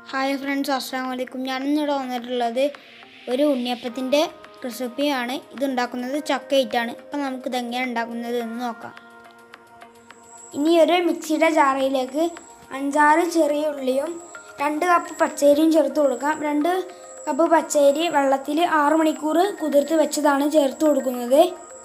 hi friends അസ്സാം വലൈക്കും ഞാനിന്നിവിടെ വന്നിട്ടുള്ളത് ഒരു ഉണ്ണിയപ്പത്തിൻ്റെ റെസിപ്പിയാണ് ഇത് ഉണ്ടാക്കുന്നത് ചക്കയിട്ടാണ് അപ്പം നമുക്കിത് എങ്ങനെ ഉണ്ടാക്കുന്നത് എന്ന് നോക്കാം ഇനി ഒരു മിക്സിയുടെ ജാറയിലേക്ക് അഞ്ചാറ് ചെറിയ ഉള്ളിയും രണ്ട് കപ്പ് പച്ചരിയും ചേർത്ത് കൊടുക്കാം രണ്ട് കപ്പ് പച്ചരി വെള്ളത്തിൽ ആറ് മണിക്കൂർ കുതിർത്ത് വെച്ചതാണ് ചേർത്ത് കൊടുക്കുന്നത്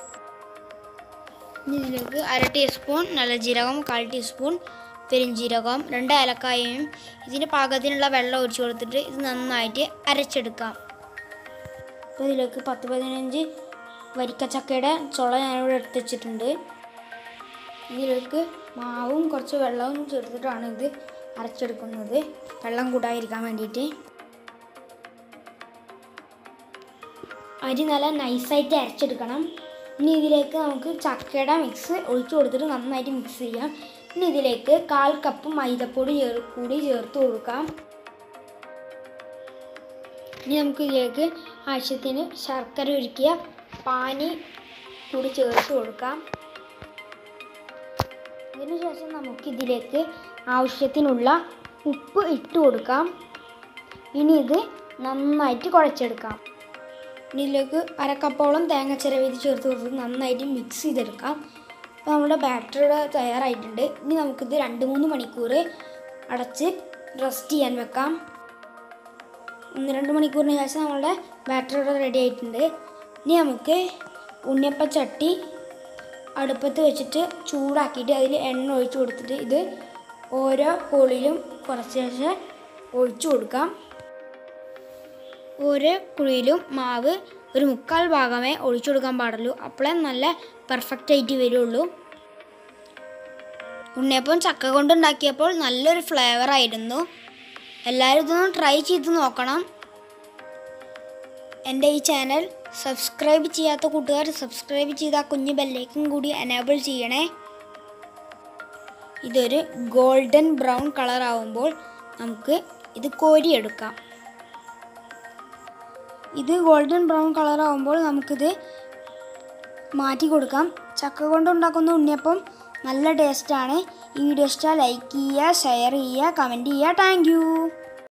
ഇനി ഇതിലേക്ക് അര ടീസ്പൂൺ നല്ല ജീരകം കാൽ ടീസ്പൂൺ പെരിഞ്ജീരകം രണ്ട് ഏലക്കായയും ഇതിന് പാകത്തിനുള്ള വെള്ളം ഒഴിച്ചു കൊടുത്തിട്ട് ഇത് നന്നായിട്ട് അരച്ചെടുക്കാം അപ്പോൾ ഇതിലേക്ക് പത്ത് പതിനഞ്ച് വരിക്കച്ചക്കയുടെ ചുള ഞാനിവിടെ എടുത്ത് വെച്ചിട്ടുണ്ട് ഇതിലേക്ക് മാവും കുറച്ച് വെള്ളവും ചേർത്തിട്ടാണ് ഇത് അരച്ചെടുക്കുന്നത് വെള്ളം കൂടാതിരിക്കാൻ വേണ്ടിയിട്ട് അരി നല്ല നൈസായിട്ട് അരച്ചെടുക്കണം ഇനി ഇതിലേക്ക് നമുക്ക് ചക്കയുടെ മിക്സ് ഒഴിച്ചു കൊടുത്തിട്ട് നന്നായിട്ട് മിക്സ് ചെയ്യാം ഇനി ഇതിലേക്ക് കാൽ കപ്പ് മൈദപ്പൊടി ചേർ കൂടി ചേർത്ത് കൊടുക്കാം ഇനി നമുക്ക് ഇതിലേക്ക് ആവശ്യത്തിന് ശർക്കര ഉരുക്കിയ പാനി കൂടി ചേർത്ത് കൊടുക്കാം അതിനുശേഷം നമുക്ക് ഇതിലേക്ക് ആവശ്യത്തിനുള്ള ഉപ്പ് ഇട്ട് കൊടുക്കാം ഇനി ഇത് നന്നായിട്ട് കുഴച്ചെടുക്കാം ഇനി ഇതിലേക്ക് അരക്കപ്പോളം തേങ്ങ ചിരവിത് ചേർത്ത് കൊടുത്ത് നന്നായിട്ട് മിക്സ് ചെയ്തെടുക്കാം അപ്പോൾ നമ്മുടെ ബാറ്റർ ഇവിടെ തയ്യാറായിട്ടുണ്ട് ഇനി നമുക്കിത് രണ്ട് മൂന്ന് മണിക്കൂർ അടച്ച് റെസ്റ്റ് ചെയ്യാൻ വെക്കാം ഒന്ന് രണ്ട് മണിക്കൂറിന് ശേഷം നമ്മളുടെ ബാറ്റർ ഇവിടെ റെഡി ആയിട്ടുണ്ട് ഇനി നമുക്ക് ഉണ്ണിയപ്പ ചട്ടി അടുപ്പത്ത് വെച്ചിട്ട് ചൂടാക്കിയിട്ട് അതിൽ എണ്ണ ഒഴിച്ച് കൊടുത്തിട്ട് ഇത് ഓരോ കോളിലും കുറച്ച് ശേഷം ഒഴിച്ചു കൊടുക്കാം ഓരോ കുഴിയിലും മാവ് ഒരു മുക്കാൽ ഭാഗമേ ഒഴിച്ചു കൊടുക്കാൻ പാടുള്ളൂ അപ്പോഴേ നല്ല പെർഫെക്റ്റ് ആയിട്ട് വരുള്ളൂ ഉണ്ണിയപ്പം ചക്ക കൊണ്ട് ഉണ്ടാക്കിയപ്പോൾ നല്ലൊരു ഫ്ലേവർ ആയിരുന്നു എല്ലാവരും ഇതൊന്ന് ട്രൈ ചെയ്ത് നോക്കണം എൻ്റെ ഈ ചാനൽ സബ്സ്ക്രൈബ് ചെയ്യാത്ത കൂട്ടുകാർ സബ്സ്ക്രൈബ് ചെയ്ത ആ കുഞ്ഞു ബെല്ലേക്കും കൂടി എനേബിൾ ചെയ്യണേ ഇതൊരു ഗോൾഡൻ ബ്രൗൺ കളർ ആവുമ്പോൾ നമുക്ക് ഇത് കോരിയെടുക്കാം ഇത് ഗോൾഡൻ ബ്രൗൺ കളർ ആകുമ്പോൾ നമുക്കിത് മാറ്റി കൊടുക്കാം ചക്ക കൊണ്ട് ഉണ്ടാക്കുന്ന ഉണ്ണിയപ്പം നല്ല ടേസ്റ്റാണ് ഈ വീഡിയോ ഇഷ്ടം ലൈക്ക് ചെയ്യുക ഷെയർ ചെയ്യുക കമൻറ്റ് ചെയ്യുക താങ്ക്